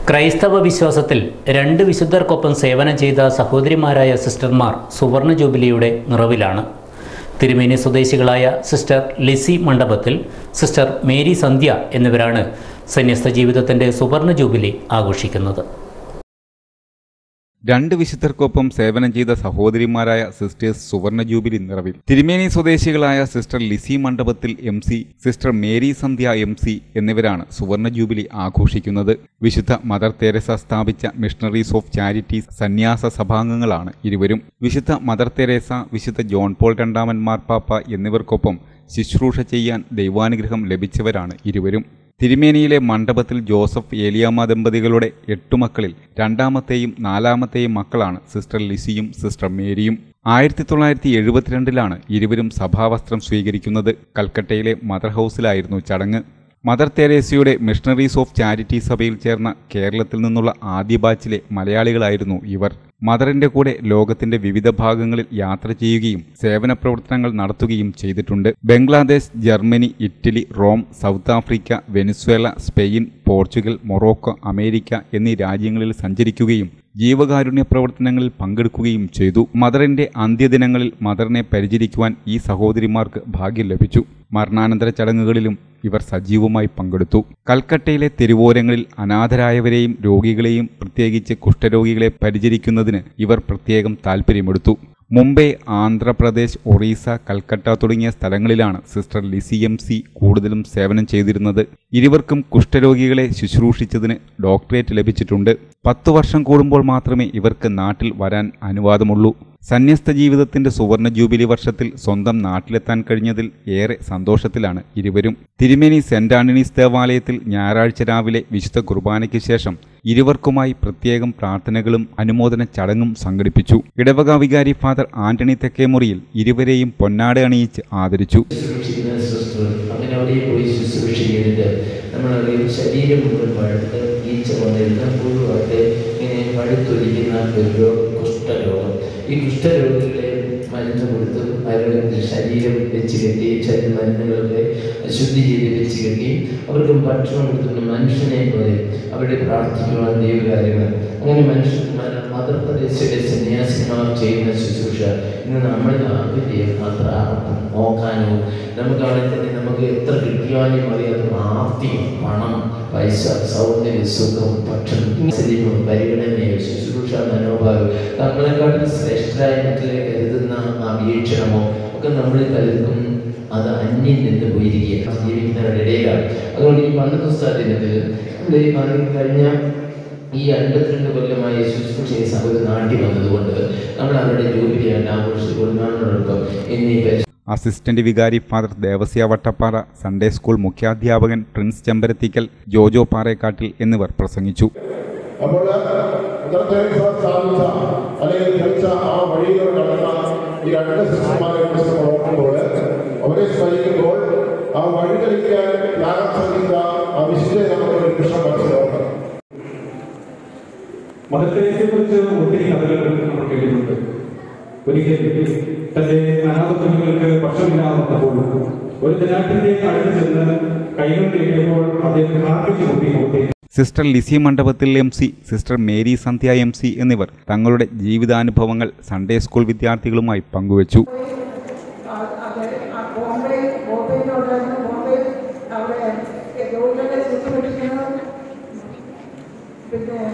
ക്രൈസ്തവ വിശ്വാസത്തിൽ രണ്ട് വിശുദ്ധർക്കൊപ്പം സേവനം ചെയ്ത സഹോദരിമാരായ സിസ്റ്റർമാർ സുവർണ ജൂബിലിയുടെ നിറവിലാണ് തിരുമേനി സ്വദേശികളായ സിസ്റ്റർ ലിസി മണ്ഡപത്തിൽ സിസ്റ്റർ മേരി സന്ധ്യ എന്നിവരാണ് സന്യസ്ത ജീവിതത്തിൻ്റെ സുവർണ ജൂബിലി ആഘോഷിക്കുന്നത് രണ്ട് വിശുദ്ധർക്കൊപ്പം സേവനം ചെയ്ത സഹോദരിമാരായ സിസ്റ്റേഴ്സ് സുവർണ ജൂബിലി നിറവിൽ തിരുമേനി സ്വദേശികളായ sister Lissy Mandapathil M C sister Mary Sandhya M C എന്നിവരാണ് സുവർണ ജൂബിലി ആഘോഷിക്കുന്നത് വിശുദ്ധ മദർ തെരേസ സ്ഥാപിച്ച മിഷണറീസ് ഓഫ് ചാരിറ്റീസ് സന്യാസ സഭാംഗങ്ങളാണ് ഇരുവരും വിശുദ്ധ മദർ തെരേസ വിശുദ്ധ ജോൺ പോൾ രണ്ടാമൻ മാർപ്പാപ്പ എന്നിവർക്കൊപ്പം ശുശ്രൂഷ ചെയ്യാൻ ദൈവാനുഗ്രഹം ലഭിച്ചവരാണ് ഇരുവരും തിരുമേനിയിലെ മണ്ഡപത്തിൽ ജോസഫ് ഏലിയാമ്മ ദമ്പതികളുടെ എട്ടു മക്കളിൽ രണ്ടാമത്തെയും നാലാമത്തെയും മക്കളാണ് സിസ്റ്റർ ലിസിയും സിസ്റ്റർ മേരിയും ആയിരത്തി തൊള്ളായിരത്തി എഴുപത്തിരണ്ടിലാണ് ഇരുവരും സഭാവസ്ത്രം സ്വീകരിക്കുന്നത് കൽക്കട്ടയിലെ മദർ ഹൗസിലായിരുന്നു ചടങ്ങ് മദർ തെരേസയുടെ മിഷണറീസ് ഓഫ് ചാരിറ്റി സഭയിൽ ചേർന്ന കേരളത്തിൽ നിന്നുള്ള ആദ്യ ബാച്ചിലെ മലയാളികളായിരുന്നു ഇവർ മദറിന്റെ കൂടെ ലോകത്തിന്റെ വിവിധ ഭാഗങ്ങളിൽ യാത്ര ചെയ്യുകയും സേവന പ്രവർത്തനങ്ങൾ നടത്തുകയും ചെയ്തിട്ടുണ്ട് Bangladesh Germany Italy Rome South Africa Venezuela Spain Portugal Morocco America എന്നീ രാജ്യങ്ങളിൽ സഞ്ചരിക്കുകയും ജീവകാരുണ്യ പ്രവർത്തനങ്ങളിൽ പങ്കെടുക്കുകയും ചെയ്തു മദറിന്റെ അന്ത്യദിനങ്ങളിൽ മദറിനെ പരിചരിക്കുവാൻ ഈ സഹോദരിമാർക്ക് ഭാഗ്യം ലഭിച്ചു മരണാനന്തര ചടങ്ങുകളിലും ഇവർ സജീവമായി പങ്കെടുത്തു കൽക്കട്ടയിലെ തെരുവോരങ്ങളിൽ അനാഥരായവരെയും രോഗികളെയും പ്രത്യേകിച്ച് കുഷ്ഠരോഗികളെ പരിചരിക്കുന്നതിന് ഇവർ പ്രത്യേകം താൽപ്പര്യമെടുത്തു മുംബൈ ആന്ധ്രാപ്രദേശ് ഒറീസ കൽക്കട്ട തുടങ്ങിയ സ്ഥലങ്ങളിലാണ് സിസ്റ്റർ ലിസി എം സി കൂടുതലും സേവനം ചെയ്തിരുന്നത് ഇരുവർക്കും കുഷ്ഠരോഗികളെ ശുശ്രൂഷിച്ചതിന് ഡോക്ടറേറ്റ് ലഭിച്ചിട്ടുണ്ട് പത്തു വർഷം കൂടുമ്പോൾ മാത്രമേ ഇവർക്ക് നാട്ടിൽ വരാൻ അനുവാദമുള്ളൂ സന്യസ്ത ജീവിതത്തിന്റെ സുവർണ ജൂബിലി വർഷത്തിൽ സ്വന്തം നാട്ടിലെത്താൻ കഴിഞ്ഞതിൽ ഏറെ സന്തോഷത്തിലാണ് ഇരുവരും തിരുമേനി സെന്റ് ആന്റണീസ് ദേവാലയത്തിൽ ഞായറാഴ്ച രാവിലെ വിശുദ്ധ കുർബാനയ്ക്ക് ശേഷം ഇരുവർക്കുമായി പ്രത്യേകം പ്രാർത്ഥനകളും അനുമോദന ചടങ്ങും സംഘടിപ്പിച്ചു ഇടവക വികാരി ഫാദർ ആന്റണി തെക്കേമുറിയിൽ ഇരുവരെയും പൊന്നാട അണിയിച്ച് ആദരിച്ചു ശുശ്രൂഷിക്കുന്ന സിസ്റ്റർ അങ്ങനെ അവിടെ പോയി ശുശ്രൂഷിക്കരുത് നമ്മളറിയും ശരീരം മുഴുവൻ പഴുത്ത് ഈച്ച വന്നിരുന്ന പുഴുവായിട്ട് ഇങ്ങനെ പഴുത്തൊലിക്കുന്ന ഒരു രോഗം കുഷ്ഠരോഗം ഈ കുഷ്ഠരോഗികളെ മരുന്ന് കൊടുത്ത് അവരുടെ ശരീരം വെച്ച് കെട്ടി ശരീര മരുന്നുകളൊക്കെ ശുദ്ധി ചെയ്ത് വെച്ച് കെട്ടി അവർക്ക് ഭക്ഷണം കൊടുത്തുകൊണ്ട് മനുഷ്യനെ പോലെ അവരുടെ പ്രാർത്ഥിക്കുവാൻ ദൈവകാര്യങ്ങൾ അങ്ങനെ മനുഷ്യന്മാർ മദർ പ്രദേശയുടെ സന്യാസിമാർ ചെയ്യുന്ന ശുശ്രൂഷ ഇന്ന് നമ്മൾ ആർക്കും ചെയ്യുന്ന അത്ര ആർക്കും നോക്കാനോ നമുക്കാണെങ്കിൽ തന്നെ നമുക്ക് എത്ര കിട്ടിയാലും അറിയാത്ത ആർത്തി പണം പൈസ സൗന്ദര്യ സുഖം ഭക്ഷണം ശരീരം പരിഗണനയോ ശുശ്രൂഷ മനോഭാവം നമ്മളെക്കാട്ടിൽ ശ്രേഷ്ഠരായ മക്കളെ കരുതുന്ന ആ വീക്ഷണമോ ഒക്കെ നമ്മൾ കരുതും അത് അന്യം നിന്ന് പോയിരിക്കുക ജീവിക്കുന്നവരുടെ ഇടയിലാണ് അതുകൊണ്ട് ഈ പന്തസ്ത ദിനത്തിൽ നമ്മൾ ഈ പറഞ്ഞ കഴിഞ്ഞ ഈ അൻപത്തിരണ്ട് കൊല്ലമായി ശുശ്രൂഷ ഒരു നാട്ടിൽ വന്നതുകൊണ്ട് നമ്മൾ അവരുടെ ജോലിയാണ് ആഘോഷിച്ച് കൊടുക്കാനോടൊപ്പം എന്നീ പരിശു അസിസ്റ്റന്റ് വികാരി father Devasya Vattappara Sunday school മുഖ്യാധ്യാപകൻ പ്രിൻസ് ചെമ്പരത്തിക്കൽ ജോജോ പാറേക്കാട്ടിൽ എന്നിവർ പ്രസംഗിച്ചു അപ്പോൾ ഇന്നത്തെ സ്ഥാപിച്ച അല്ലെങ്കിൽ ധരിച്ച ആ വഴിയിലൂടെ നടന്ന ഈ രണ്ട് സിസ്റ്റർമാരെ കുറിച്ച് നമ്മൾ ഓർക്കുമ്പോൾ അവരെ സ്മരിക്കുമ്പോൾ ആ വഴി തെളിക്കാൻ ത്യാഗം സഹിച്ച ആ വിശുദ്ധ നമുക്ക് ഒരു നിമിഷം മനസ്സിലാക്കണം മതത്തെ കുറിച്ച് ഒത്തിരി കഥകൾ നമ്മൾ കേട്ടിട്ടുണ്ട് ഒരിക്കൽ തന്റെ അനാഥകുഞ്ഞുങ്ങൾക്ക് ഭക്ഷണമില്ലാതെ വന്നപ്പോൾ ഒരു ജനാട്ടിന്റെ അടുത്ത് ചെന്ന് കൈകൾ നീട്ടിയപ്പോൾ അദ്ദേഹം പ്രാർത്ഥിച്ചു കൂട്ടി കൊടുത്തേ sister Lissy Mandapathil M C sister Mary Sandhya M C എന്നിവർ തങ്ങളുടെ ജീവിതാനുഭവങ്ങൾ സൺഡേ സ്കൂൾ വിദ്യാർത്ഥികളുമായി പങ്കുവച്ചു അത് ബോംബെ ബോംബെയിലുണ്ടായിരുന്നു ബോംബെ അവിടെ രോഗികളെ ശുശ്രൂഷിക്കണം പിന്നെ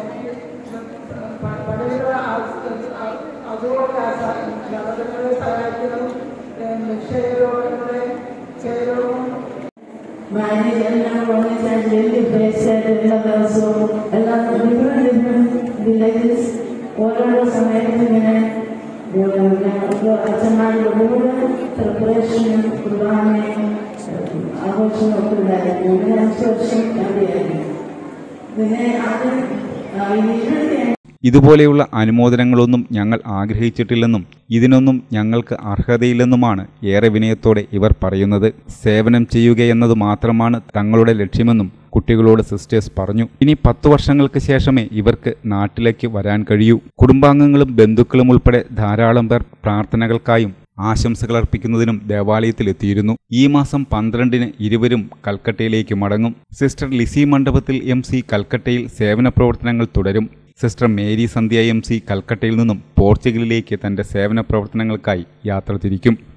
പഴയ അതുപോലെ രോഗങ്ങളെ സഹായിക്കണം ക്ഷയരോഗങ്ങളെ ക്ഷയരോഗം ഭാര്യ എല്ലാം ഒന്നിച്ചാൽ വലിയ പേഴ്സായിട്ട് എല്ലാ ദിവസവും എല്ലാം ഡിഫറെൻറ്റ് ഡിഫറെൻറ്റ് വില്ലേജസ് ഓരോരോ സമയത്ത് ഇങ്ങനെ ഞങ്ങൾക്ക് അച്ഛന്മാരുടെ കൂടെ പ്രിപ്പറേഷനും കുർബാനയും ആഘോഷവും ഒക്കെ ഉണ്ടായിരുന്നു ഇങ്ങനെ അഞ്ച് വർഷം കണ്ടിയായിരുന്നു പിന്നെ അത് ഇതിനൊക്കെ ഇതുപോലെയുള്ള അനുമോദനങ്ങളൊന്നും ഞങ്ങൾ ആഗ്രഹിച്ചിട്ടില്ലെന്നും ഇതിനൊന്നും ഞങ്ങൾക്ക് അർഹതയില്ലെന്നുമാണ് ഏറെ വിനയത്തോടെ ഇവർ പറയുന്നത് സേവനം ചെയ്യുകയെന്നത് മാത്രമാണ് തങ്ങളുടെ ലക്ഷ്യമെന്നും കുട്ടികളോട് സിസ്റ്റേഴ്സ് പറഞ്ഞു ഇനി പത്തു വർഷങ്ങൾക്ക് ശേഷമേ ഇവർക്ക് നാട്ടിലേക്ക് വരാൻ കഴിയൂ കുടുംബാംഗങ്ങളും ബന്ധുക്കളും ഉൾപ്പെടെ ധാരാളം പേർ പ്രാർത്ഥനകൾക്കായും ആശംസകൾ അർപ്പിക്കുന്നതിനും ദേവാലയത്തിലെത്തിയിരുന്നു ഈ മാസം പന്ത്രണ്ടിന് ഇരുവരും കൽക്കട്ടയിലേക്ക് മടങ്ങും sister Lissy Mandapathil M C കൽക്കട്ടയിൽ സേവന പ്രവർത്തനങ്ങൾ തുടരും sister Mary Sandhya M C കൽക്കട്ടയിൽ നിന്നും പോർച്ചുഗലിലേക്ക് തന്റെ സേവന പ്രവർത്തനങ്ങൾക്കായി യാത്ര തിരിക്കും